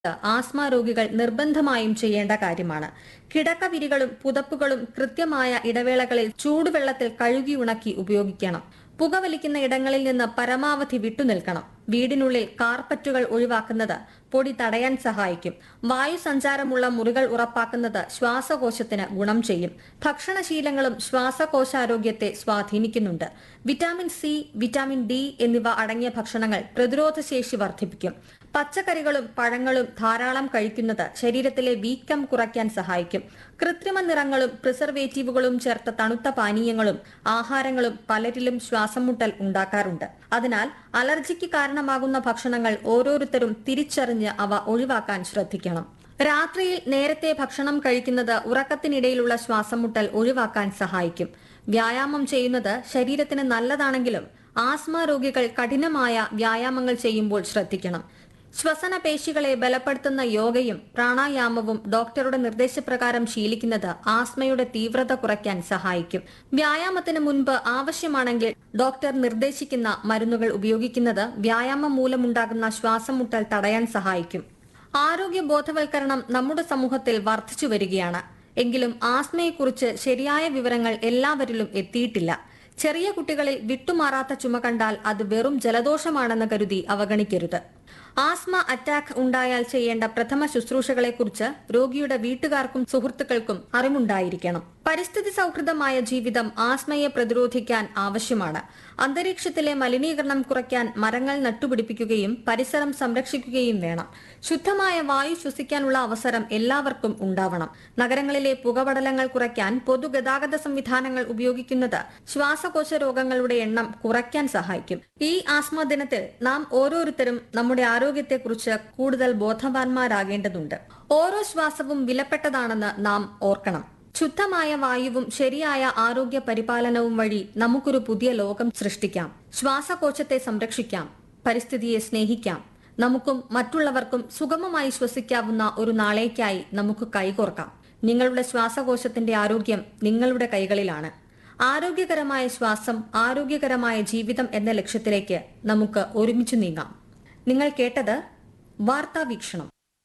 asthma രോഗികൾ നിർബന്ധമായും ചെയ്യേണ്ട കാര്യമാണ് കിടക്കവിരികളും പുതപ്പുകളും കൃത്യമായ ഇടവേളകളിൽ ചൂടുവെള്ളത്തിൽ കഴുകി ഉണക്കി ഉപയോഗിക്കണം പുകവലിക്കുന്ന ഇടങ്ങളിൽ നിന്ന് പരമാവധി വിട്ടുനിൽക്കണം വീടിനുള്ളിൽ കാർപ്പറ്റുകൾ ഒഴിവാക്കുന്നത് പൊടി തടയാൻ സഹായിക്കും വായു സഞ്ചാരമുള്ള മുറികൾ ഉറപ്പാക്കുന്നത് ശ്വാസകോശത്തിന് ഗുണം ചെയ്യും ഭക്ഷണശീലങ്ങളും ശ്വാസകോശാരോഗ്യത്തെ സ്വാധീനിക്കുന്നുണ്ട് വിറ്റാമിൻ സി വിറ്റാമിൻ ഡി എന്നിവ അടങ്ങിയ ഭക്ഷണങ്ങൾ പ്രതിരോധശേഷി വർദ്ധിപ്പിക്കും പച്ചക്കറികളും പഴങ്ങളും ധാരാളം കഴിക്കുന്നത് ശരീരത്തിലെ വീക്കം കുറയ്ക്കാൻ സഹായിക്കും കൃത്രിമ നിറങ്ങളും പ്രിസർവേറ്റീവുകളും ചേർത്ത തണുത്ത പാനീയങ്ങളും ആഹാരങ്ങളും പലരിലും ശ്വാസം മുട്ടൽ ഉണ്ടാക്കാറുണ്ട് അതിനാൽ അലർജിക്ക് കാരണമാകുന്ന ഭക്ഷണങ്ങൾ ഓരോരുത്തരും തിരിച്ചറിഞ്ഞ് അവ ഒഴിവാക്കാൻ ശ്രദ്ധിക്കണം രാത്രിയിൽ നേരത്തെ ഭക്ഷണം കഴിക്കുന്നത് ഉറക്കത്തിനിടയിലുള്ള ശ്വാസം മുട്ടൽ ഒഴിവാക്കാൻ സഹായിക്കും വ്യായാമം ചെയ്യുന്നത് ശരീരത്തിന് നല്ലതാണെങ്കിലും ആസ്മ രോഗികൾ കഠിനമായ വ്യായാമങ്ങൾ ചെയ്യുമ്പോൾ ശ്രദ്ധിക്കണം ശ്വസന പേശികളെ ബലപ്പെടുത്തുന്ന യോഗയും പ്രാണായാമവും ഡോക്ടറുടെ നിർദ്ദേശപ്രകാരം ശീലിക്കുന്നത് ആസ്മയുടെ തീവ്രത കുറയ്ക്കാൻ സഹായിക്കും വ്യായാമത്തിന് മുൻപ് ആവശ്യമാണെങ്കിൽ ഡോക്ടർ നിർദ്ദേശിക്കുന്ന മരുന്നുകൾ ഉപയോഗിക്കുന്നത് വ്യായാമം മൂലമുണ്ടാകുന്ന ശ്വാസം മുട്ടൽ തടയാൻ സഹായിക്കും ആരോഗ്യ ബോധവൽക്കരണം നമ്മുടെ സമൂഹത്തിൽ വർദ്ധിച്ചു വരികയാണ് എങ്കിലും ആസ്മയെക്കുറിച്ച് ശരിയായ വിവരങ്ങൾ എല്ലാവരിലും എത്തിയിട്ടില്ല ചെറിയ കുട്ടികളിൽ വിട്ടുമാറാത്ത ചുമ കണ്ടാൽ അത് വെറും ജലദോഷമാണെന്ന് കരുതി അവഗണിക്കരുത് ആസ്മ അറ്റാക്ക് ഉണ്ടായാൽ ചെയ്യേണ്ട പ്രഥമ ശുശ്രൂഷകളെക്കുറിച്ച് രോഗിയുടെ വീട്ടുകാർക്കും സുഹൃത്തുക്കൾക്കും അറിവുണ്ടായിരിക്കണം പരിസ്ഥിതി സൗഹൃദമായ ജീവിതം ആസ്മയെ പ്രതിരോധിക്കാൻ ആവശ്യമാണ് അന്തരീക്ഷത്തിലെ മലിനീകരണം കുറയ്ക്കാൻ മരങ്ങൾ നട്ടുപിടിപ്പിക്കുകയും പരിസരം സംരക്ഷിക്കുകയും വേണം ശുദ്ധമായ വായു ശ്വസിക്കാനുള്ള അവസരം എല്ലാവർക്കും ഉണ്ടാവണം നഗരങ്ങളിലെ പുകപടലങ്ങൾ കുറയ്ക്കാൻ പൊതുഗതാഗത സംവിധാനങ്ങൾ ഉപയോഗിക്കുന്നത് ശ്വാസകോശ രോഗങ്ങളുടെ എണ്ണം കുറയ്ക്കാൻ സഹായിക്കും ഈ ആസ്മ ദിനത്തിൽ നാം ഓരോരുത്തരും നമ്മുടെ ആരോഗ്യത്തെക്കുറിച്ച് കൂടുതൽ ബോധവാന്മാരാകേണ്ടതുണ്ട് ഓരോ ശ്വാസവും വിലപ്പെട്ടതാണെന്ന് നാം ഓർക്കണം ശുദ്ധമായ വായുവും ശരിയായ ആരോഗ്യ പരിപാലനവും വഴി നമുക്കൊരു പുതിയ ലോകം സൃഷ്ടിക്കാം ശ്വാസകോശത്തെ സംരക്ഷിക്കാം പരിസ്ഥിതിയെ സ്നേഹിക്കാം നമുക്കും മറ്റുള്ളവർക്കും സുഗമമായി ശ്വസിക്കാവുന്ന ഒരു നാളേക്കായി നമുക്ക് കൈകോർക്കാം നിങ്ങളുടെ ശ്വാസകോശത്തിന്റെ ആരോഗ്യം നിങ്ങളുടെ കൈകളിലാണ് ആരോഗ്യകരമായ ശ്വാസം ആരോഗ്യകരമായ ജീവിതം എന്ന ലക്ഷ്യത്തിലേക്ക് നമുക്ക് ഒരുമിച്ച് നീങ്ങാം നിങ്ങൾ കേട്ടത് വാർത്താ വീക്ഷണം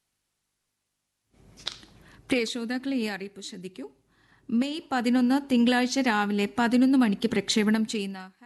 പ്രിയ ശ്രോതാക്കളെ ഈ അറിയിപ്പ് ശ്രദ്ധിക്കൂ മെയ് പതിനൊന്ന് തിങ്കളാഴ്ച രാവിലെ പതിനൊന്ന് മണിക്ക് പ്രക്ഷേപണം ചെയ്യുന്ന